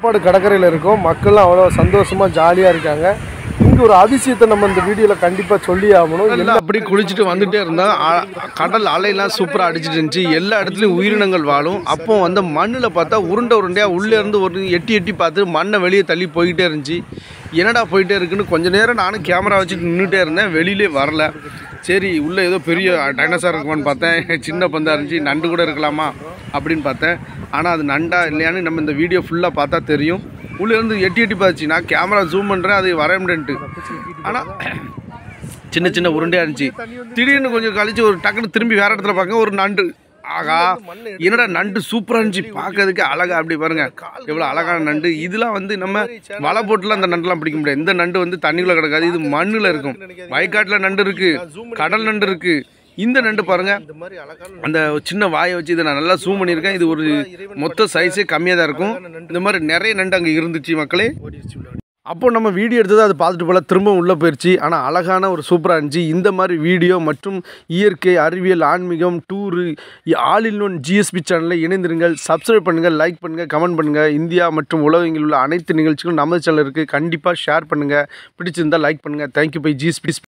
சாப்பாடு கடற்கரையில் இருக்கோம் மக்கள்லாம் அவ்வளோ சந்தோஷமாக ஜாலியாக இருக்காங்க இங்கே ஒரு அதிசயத்தை நம்ம இந்த வீடியோவில் கண்டிப்பாக சொல்லி ஆகணும் கடல்ல அப்படி குளிச்சுட்டு வந்துட்டே இருந்தா அ- கடல் அலையெல்லாம் சூப்பராக அடிச்சிட்டு இருந்துச்சு எல்லா இடத்துலையும் உயிரினங்கள் வாழும் அப்போ வந்து மண்ணில் பார்த்தா உருண்டை உருண்டையாக உள்ளே இருந்து ஒரு எட்டி எட்டி பார்த்து மண்ணை வெளியே தள்ளி போய்கிட்டே இருந்துச்சு என்னடா போயிட்டே இருக்குன்னு கொஞ்ச நேரம் நானும் கேமரா வச்சுட்டு நின்றுட்டே இருந்தேன் வெளியிலே வரல சரி உள்ளே ஏதோ பெரிய டைனோசார் இருக்குமான்னு பார்த்தேன் சின்ன பந்தா இருந்துச்சு நண்டு கூட இருக்கலாமா அப்படின்னு பார்த்தேன் ஆனால் அது நண்டா இல்லையான்னு நம்ம இந்த வீடியோ ஃபுல்லாக பார்த்தா தெரியும் உள்ளே இருந்து எட்டி எட்டி பார்த்துச்சு நான் கேமரா ஜூம் பண்ணுறேன் அது வர முடியன்ட்டு ஆனால் சின்ன சின்ன உருண்டையாக இருந்துச்சு திடீர்னு கொஞ்சம் கழிச்சு ஒரு டக்குன்னு திரும்பி வேற இடத்துல பார்க்க ஒரு நண்டு ஆகா என்னடா நண்டு சூப்பராக இருந்துச்சு பார்க்கறதுக்கு அழகா அப்படி பாருங்க எவ்வளோ அழகான நண்டு இதெல்லாம் வந்து நம்ம வலை போட்டுலாம் அந்த நண்டுலாம் பிடிக்க முடியாது இந்த நண்டு வந்து தண்ணிக்குள்ளே கிடக்காது இது மண்ணில் இருக்கும் வயக்காட்டில் நண்டு இருக்கு கடல் நண்டு இருக்கு இந்த நண்டு பாருங்க இந்த மாதிரி அழகான அந்த சின்ன வாயை வச்சு இதை நான் நல்லா ஜூம் பண்ணியிருக்கேன் இது ஒரு மொத்த சைஸே கம்மியாக தான் இருக்கும் இந்த மாதிரி நிறைய நண்டு அங்கே இருந்துச்சு மக்களே ஓடிடுச்சு உள்ளாடி. அப்போ நம்ம வீடியோ எடுத்தது அது பார்த்துட்டு போல திரும்ப உள்ளே போயிடுச்சு ஆனால் அழகான ஒரு சூப்பராக இருந்துச்சு இந்த மாதிரி வீடியோ மற்றும் இயற்கை அறிவியல் ஆன்மீகம் tour all in one GSP சேனலில் இணைந்திருங்கள் சப்ஸ்கிரைப் பண்ணுங்கள் லைக் பண்ணுங்கள் கமெண்ட் பண்ணுங்கள் இந்தியா மற்றும் உலகங்களில் உள்ள அனைத்து நிகழ்ச்சிகளும் நமது சேனல் இருக்குது கண்டிப்பாக ஷேர் பண்ணுங்கள் பிடிச்சிருந்தால் லைக் பண்ணுங்கள் தேங்க்யூ பை ஜிஎஸ்பி